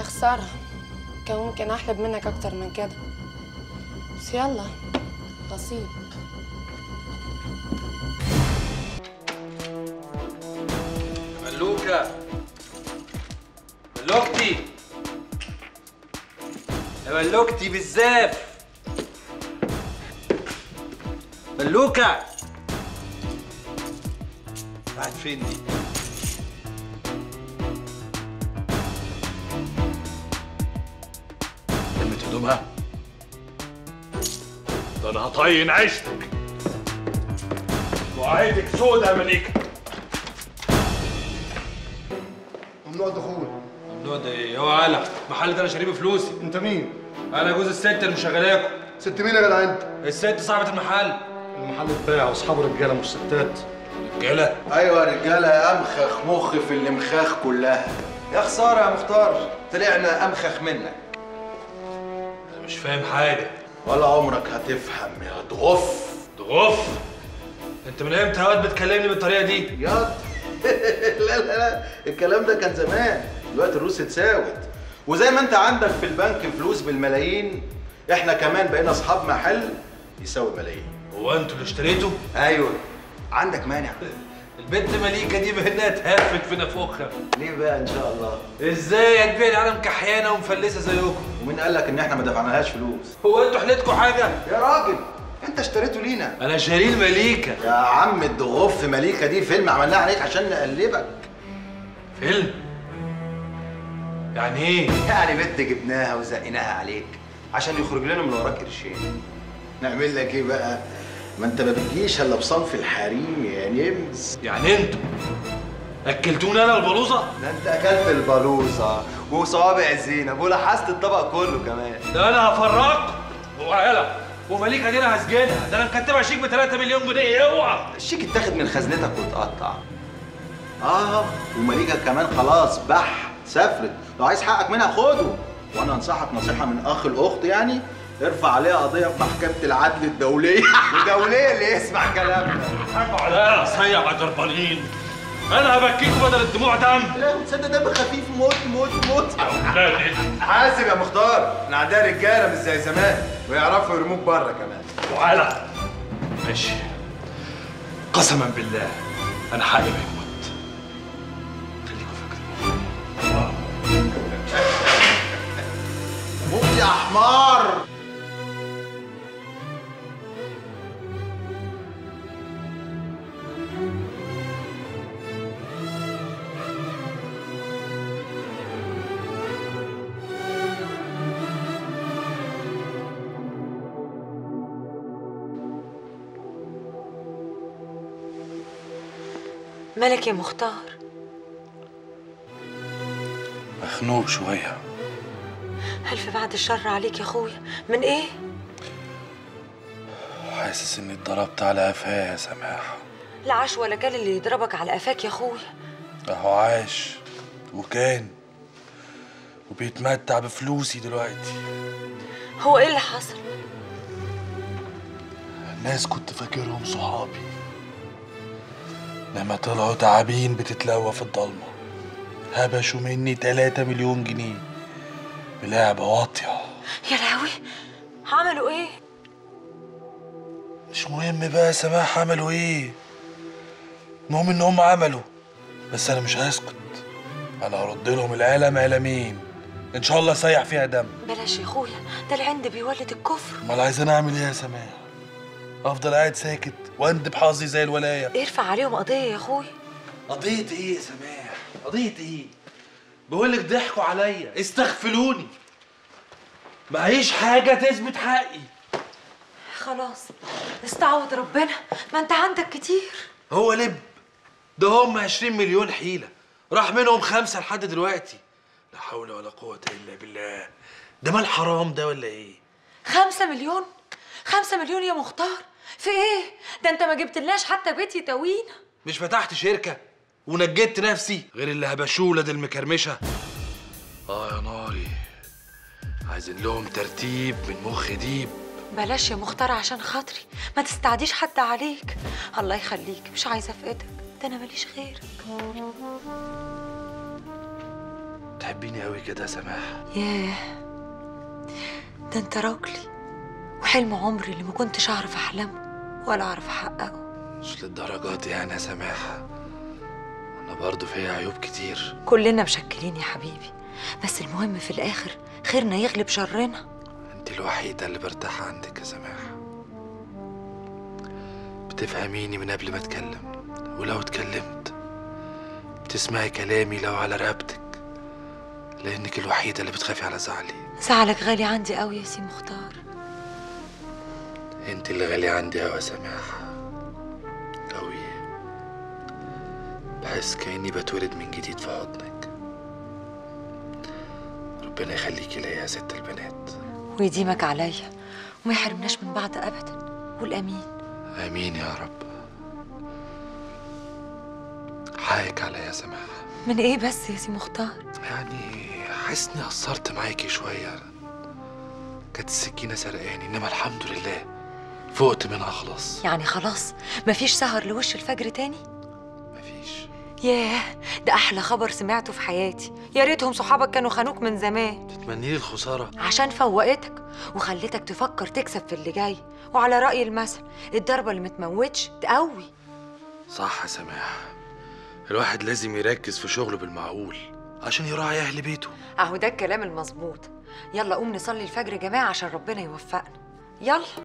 خسارة كان ممكن أحلب منك أكتر من كده بس يلا نصيب ملوكة ملوكتي يا ملوكتي بالزاف ملوكة راحت فين دي؟ لمت هدومها ده انا هطين عيشتك وعيدك سودة يا مليكة ممنوع الدخول ممنوع ده ايه؟ هو قلع المحل ده انا شاريه بفلوسي انت مين؟ انا جوز الست اللي مشغلاكم ست مين يا جدع انت؟ الست صاحبة المحل المحل اتباع واصحابه رجاله مش ستات رجالة ايوه يا رجاله يا امخخ مخ في الامخاخ كلها يا خساره يا مختار طلعنا امخخ منك انا مش فاهم حاجة ولا عمرك هتفهم يا تغف تغف انت من امتى يا واد بتكلمني بالطريقة دي؟ ياض لا لا لا الكلام ده كان زمان دلوقتي الروس اتساوت وزي ما انت عندك في البنك فلوس بالملايين احنا كمان بقينا اصحاب محل يساوي ملايين هو انتوا اللي اشتريتوا؟ ايوه عندك مانع البنت مليكة دي بانها تهفت في نافوخها ليه بقى ان شاء الله ازاي هتبيع العالم كحيانة ومفلسة زيكم؟ ومين قال لك ان احنا ما دفعناهاش فلوس هو انتوا حليتكوا حاجة؟ يا راجل انت اشتريته لينا انا شاريه المليكة يا عم الضغوف مليكة دي فيلم عملناه عليك عشان نقلبك فيلم؟ يعني ايه؟ يعني بنت جبناها وزقناها عليك عشان يخرج لنا من وراك قرشين نعمل لك ايه بقى ما انت ما بتجيش الا بصنف الحريم يا نمس يعني انتوا اكلتوني انا البلوزة؟ ده انت اكلت البلوزه وصوابع الزينب ولاحظت الطبق كله كمان ده انا هفرقكم وعيالة ومليكة دي انا هسجنها ده انا مكتبها شيك ب 3 مليون جنيه اوعى الشيك اتاخد من خزنتك واتقطع اه ومليكة كمان خلاص بح سافرت لو عايز حقك منها خده وانا انصحك نصيحه من اخ الاخت يعني ارفع عليها قضيه في محكمه العدل الدوليه الدوليه اللي يسمع كلامنا حرب عليا صيع جربانين انا هبكيكوا بدل الدموع دم لا تصدق دم خفيف موت موت موت ولادي حاسب يا مختار احنا عندنا رجاله مش زي زمان ويعرفوا يرموك بره كمان وعلى ماشي قسما بالله انا حقي ما يموت خليكوا فاكرين موت يا حمار مالك يا مختار مخنوق شوية ألف بعد الشر عليك يا أخويا من إيه؟ حاسس اني اتضربت على قفايا يا سماح لا عاش ولا كان اللي يضربك على قفاك يا أخويا اهو عاش وكان وبيتمتع بفلوسي دلوقتي هو إيه اللي حصل؟ الناس كنت فاكرهم صحابي لما طلعوا تعابين بتتلوى في الضلمة هبشوا مني 3 مليون جنيه بلعبة واطية يا لهوي عملوا إيه؟ مش مهم بقى يا سماح عملوا ايه المهم ان هم عملوا بس انا مش هسكت انا هرد لهم العالم عالمين ان شاء الله سيح فيها دم بلاش يا أخويا ده العند بيولد الكفر امال عايزين اعمل ايه يا سماح افضل قاعد ساكت واندب حظي زي الولايه ارفع عليهم قضية يا أخويا قضية ايه يا سماح؟ قضية ايه؟ بقول لك ضحكوا عليا استغفلوني معيش حاجة تثبت حقي خلاص استعوض ربنا ما أنت عندك كتير هو لب ده هم 20 مليون حيلة راح منهم خمسة لحد دلوقتي لا حول ولا قوة إلا بالله ده مال حرام ده ولا إيه؟ خمسة مليون خمسة مليون يا مختار في ايه ده انت ما جبتلناش حتى بيت يتوينا مش فتحت شركة ونجدت نفسي غير اللي هبشوه ولاد المكرمشة آه يا ناري عايزين لهم ترتيب من مخ ديب بلاش يا مختار عشان خاطري ما تستعديش حد عليك الله يخليك مش عايزه افقدك ده انا ماليش غيرك بتحبيني قوي كده يا سماح ياه ده انت راجلي وحلم عمري اللي ما كنتش اعرف احلمه ولا اعرف احققه مش للدرجات دي يعني يا سماح انا برضو فيا عيوب كتير كلنا مشكلين يا حبيبي بس المهم في الاخر خيرنا يغلب شرنا انت الوحيدة اللي برتاح عندك يا سماح بتفهميني من قبل ما اتكلم ولو اتكلمت بتسمعي كلامي لو على رقبتك لانك الوحيدة اللي بتخافي على زعلي زعلك غالي عندي قوي يا سي مختار انت اللي غالية عندي أوي يا سماح أوي بحس كأني بتولد من جديد في حضنك ربنا يخليكي ليا يا ست البنات ويديمك عليا وما يحرمناش من بعض ابدا والامين آمين يا رب حقك عليا يا سماح من ايه بس يا سي مختار يعني حاسس اني قصرت معاكي شوية كانت السكينة سرقاني انما الحمد لله فقت منها خلاص يعني خلاص مفيش سهر لوش الفجر تاني مفيش ياه ده احلى خبر سمعته في حياتي يا ريتهم صحابك كانوا خانوك من زمان تتمني لي الخسارة عشان فوقتك وخلتك تفكر تكسب في اللي جاي وعلى رأي المثل الضربة اللي متموتش تقوي صح يا سماح الواحد لازم يركز في شغله بالمعقول عشان يراعي أهل بيته اهو ده الكلام المظبوط يلا قوم نصلي الفجر يا جماعة عشان ربنا يوفقنا يلا